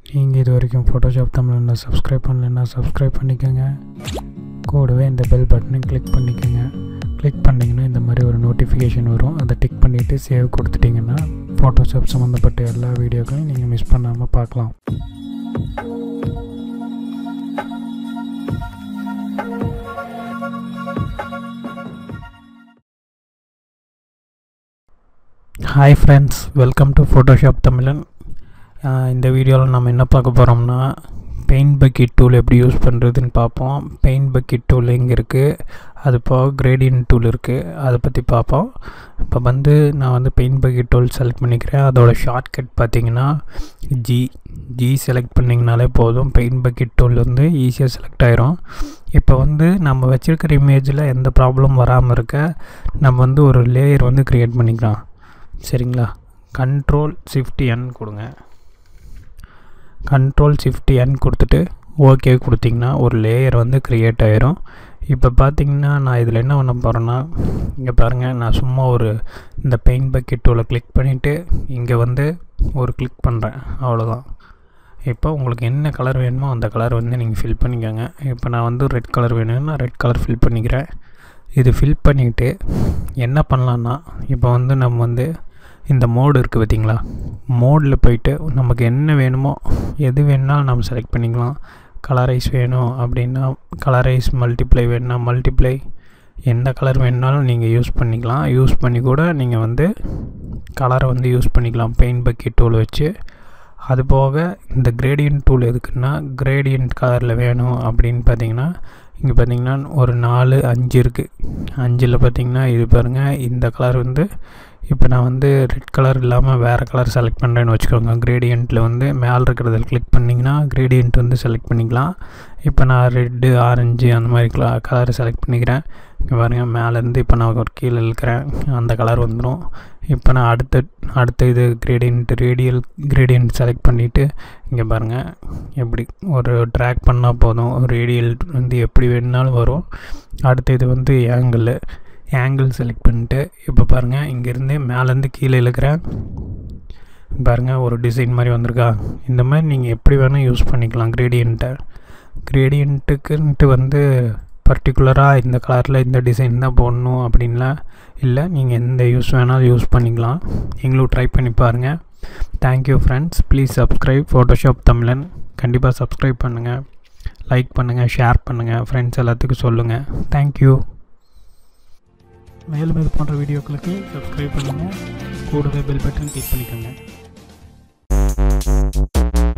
நீங்கள் இது வரைக்கும் ஃபோட்டோஷாப் தமிழ்னா சப்ஸ்கிரைப் பண்ணலைன்னா சப்ஸ்கிரைப் பண்ணிக்கோங்க கூடவே இந்த பெல் பட்டனையும் கிளிக் பண்ணிக்கோங்க கிளிக் பண்ணிங்கன்னா இந்த மாதிரி ஒரு நோட்டிஃபிகேஷன் வரும் அதை டிக் பண்ணிவிட்டு சேவ் கொடுத்துட்டிங்கன்னா ஃபோட்டோஷாப் சம்மந்தப்பட்ட எல்லா வீடியோக்களையும் நீங்கள் மிஸ் பண்ணாமல் பார்க்கலாம் hi friends welcome to Photoshop Tamilan ஆஹ் இந்த வீடியோவில் நம்ம என்ன பார்க்க போகிறோம்னா பெயிண்ட் பக்கெட் டூல் எப்படி யூஸ் பண்ணுறதுன்னு பார்ப்போம் பெயிண்ட் பக்கெட் டூல் எங்கே இருக்குது அது போக கிரேடியன் டூல் இருக்குது அதை பற்றி பார்ப்போம் இப்போ வந்து நான் வந்து பெயிண்ட் பக்கெட் டூல் செலக்ட் பண்ணிக்கிறேன் அதோட ஷார்ட்கட் பார்த்தீங்கன்னா ஜி ஜி செலக்ட் பண்ணிங்கனாலே போதும் பெயிண்ட் பக்கெட் டூல் வந்து ஈஸியாக செலக்ட் ஆயிரும் இப்போ வந்து நம்ம வச்சுருக்கிற இமேஜில் எந்த ப்ராப்ளம் வராமல் இருக்க நம்ம வந்து ஒரு லேயர் வந்து க்ரியேட் பண்ணிக்கலாம் சரிங்களா கண்ட்ரோல் ஷிஃப்ட் என் கொடுங்க கண்ட்ரோல் ஷிஃப்ட் என் கொடுத்துட்டு ஓகே கொடுத்திங்கன்னா ஒரு லேயர் வந்து க்ரியேட் ஆயிரும் இப்போ பார்த்தீங்கன்னா நான் இதில் என்ன பண்ண போகிறேன்னா இங்கே பாருங்கள் நான் சும்மா ஒரு இந்த பெயிண்ட் பக்கெட் டூலை கிளிக் பண்ணிவிட்டு இங்கே வந்து ஒரு கிளிக் பண்ணுறேன் அவ்வளோதான் இப்போ உங்களுக்கு என்ன கலர் வேணுமோ அந்த கலர் வந்து நீங்கள் ஃபில் பண்ணிக்கோங்க இப்போ நான் வந்து ரெட் கலர் வேணும்னா ரெட் கலர் ஃபில் பண்ணிக்கிறேன் இது ஃபில் பண்ணிவிட்டு என்ன பண்ணலான்னா இப்போ வந்து நம்ம வந்து இந்த மோடு இருக்குது பார்த்தீங்களா மோடில் போயிட்டு நமக்கு என்ன வேணுமோ எது வேணுனாலும் நம்ம செலக்ட் பண்ணிக்கலாம் கலரைஸ் வேணும் அப்படின்னா கலரைஸ் மல்டிப்ளை வேணும்னா மல்டிப்ளை எந்த கலர் வேணுனாலும் நீங்கள் யூஸ் பண்ணிக்கலாம் யூஸ் பண்ணி கூட நீங்கள் வந்து கலரை வந்து யூஸ் பண்ணிக்கலாம் பெயிண்ட் பக்கெட் டூல் வச்சு அது போக இந்த கிரேடியன்ட் டூல் எதுக்குன்னா கிரேடியன்ட் கலரில் வேணும் அப்படின்னு பார்த்தீங்கன்னா இங்கே பார்த்தீங்கன்னா ஒரு நாலு அஞ்சு இருக்குது அஞ்சில் பார்த்தீங்கன்னா இது பாருங்கள் இந்த கலர் வந்து இப்போ நான் வந்து ரெட் கலர் இல்லாமல் வேறு கலர் செலக்ட் பண்ணுறேன்னு வச்சுக்கோங்க கிரேடியண்ட்டில் வந்து மேலே இருக்கிறதில் கிளிக் பண்ணிங்கன்னா கிரேடியண்ட் வந்து செலக்ட் பண்ணிக்கலாம் இப்போ நான் ரெட்டு ஆரஞ்சு அந்த மாதிரி கலர் செலக்ட் பண்ணிக்கிறேன் இங்கே பாருங்கள் மேலேருந்து இப்போ நான் ஒரு கீழே இழுக்கிறேன் அந்த கலர் வந்துடும் இப்போ நான் அடுத்த அடுத்த இது கிரேடியன்ட் ரேடியல் கிரேடியன்ட் செலக்ட் பண்ணிவிட்டு இங்கே பாருங்கள் எப்படி ஒரு ட்ராக் பண்ணால் போதும் ரேடியல் வந்து எப்படி வேணுனாலும் வரும் அடுத்த இது வந்து ஆங்கிள் ஆங்கிள் செலக்ட் பண்ணிட்டு இப்போ பாருங்கள் இங்கேருந்து மேலேருந்து கீழே இழுக்கிறேன் பாருங்கள் ஒரு டிசைன் மாதிரி வந்திருக்கா இந்த மாதிரி நீங்கள் எப்படி வேணால் யூஸ் பண்ணிக்கலாம் கிரேடியண்ட்டை கிரேடியண்ட்டுக்குன்ட்டு வந்து பர்டிகுலராக இந்த கலரில் இந்த டிசைன் தான் போடணும் அப்படின்லாம் இல்லை நீங்கள் எந்த யூஸ் வேணாலும் யூஸ் பண்ணிக்கலாம் எங்களும் ட்ரை பண்ணி பாருங்கள் thank you friends please subscribe Photoshop Tamilan கண்டிப்பாக சப்ஸ்கிரைப் பண்ணுங்கள் லைக் பண்ணுங்கள் ஷேர் பண்ணுங்கள் ஃப்ரெண்ட்ஸ் எல்லாத்துக்கும் சொல்லுங்கள் தேங்க்யூ மேலும் இது போன்ற வீடியோக்களுக்கு சப்ஸ்கிரைப் பண்ணுங்கள் கூடவே பெல் பட்டன் கிளிக் பண்ணிக்கோங்க